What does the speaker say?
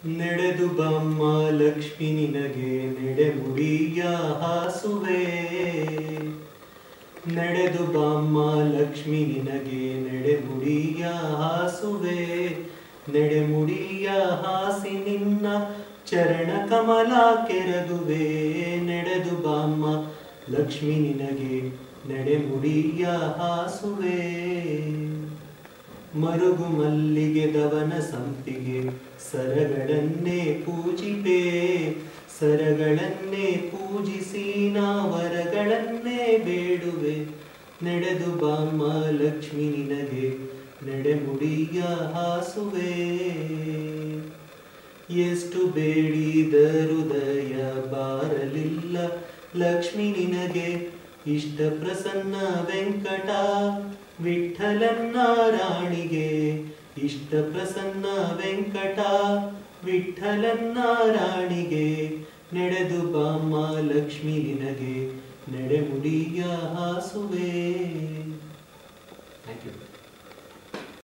ನಡೆದು ಬಾಮ್ಮ ಲಕ್ಷ್ಮಿ ನಿನಗೆ ನಡೆಮುಡಿಯ ಹಾಸುವೆ ನಡೆದು ಬಾಮ್ಮ ಲಕ್ಷ್ಮಿ ನಿನಗೆ ನಡೆಮುಡಿಯ ಹಾಸುವೆ ನಡೆಮುಡಿಯ ಹಾಸಿ ನಿನ್ನ ಚರಣ ಕಮಲ ಕೆರಗುವೆ ನಡೆದು ಬಾಮ್ಮ ಲಕ್ಷ್ಮಿ ನಿನಗೆ ನಡೆಮುಡಿಯ ಹಾಸುವೆ ಮರುಗು ಮಲ್ಲಿಗೆ ದವನ ಸಂಪಿಗೆ ಸರಗಳನ್ನೇ ಪೂಜಿಪೆ ಸರಗಳನ್ನೇ ಪೂಜಿಸಿ ನಾವರಗಳನ್ನೇ ಬೇಡುವೆ ನಡೆದು ಬಾಮ್ಮ ಲಕ್ಷ್ಮಿ ನಿನಗೆ ನಡೆಮುಡಿಯ ಹಾಸುವೆ ಎಷ್ಟು ಬೇಡಿದರು ದಯ ಬಾರಲಿಲ್ಲ ಲಕ್ಷ್ಮಿ ನಿನಗೆ ಇಷ್ಟ ಪ್ರಸನ್ನ ವೆಂಕಟ ವಿಠಲನ್ನ ರಾಣಿಗೆ ಇಷ್ಟ ಪ್ರಸನ್ನ ವೆಂಕಟ ವಿಠಲನ್ನ ರಾಣಿಗೆ ನಡೆದು ಬಾಮ್ಮ ಲಕ್ಷ್ಮಿ ನಿನಗೆ ನಡೆಮುಡಿಯ ಹಾಸುವೆ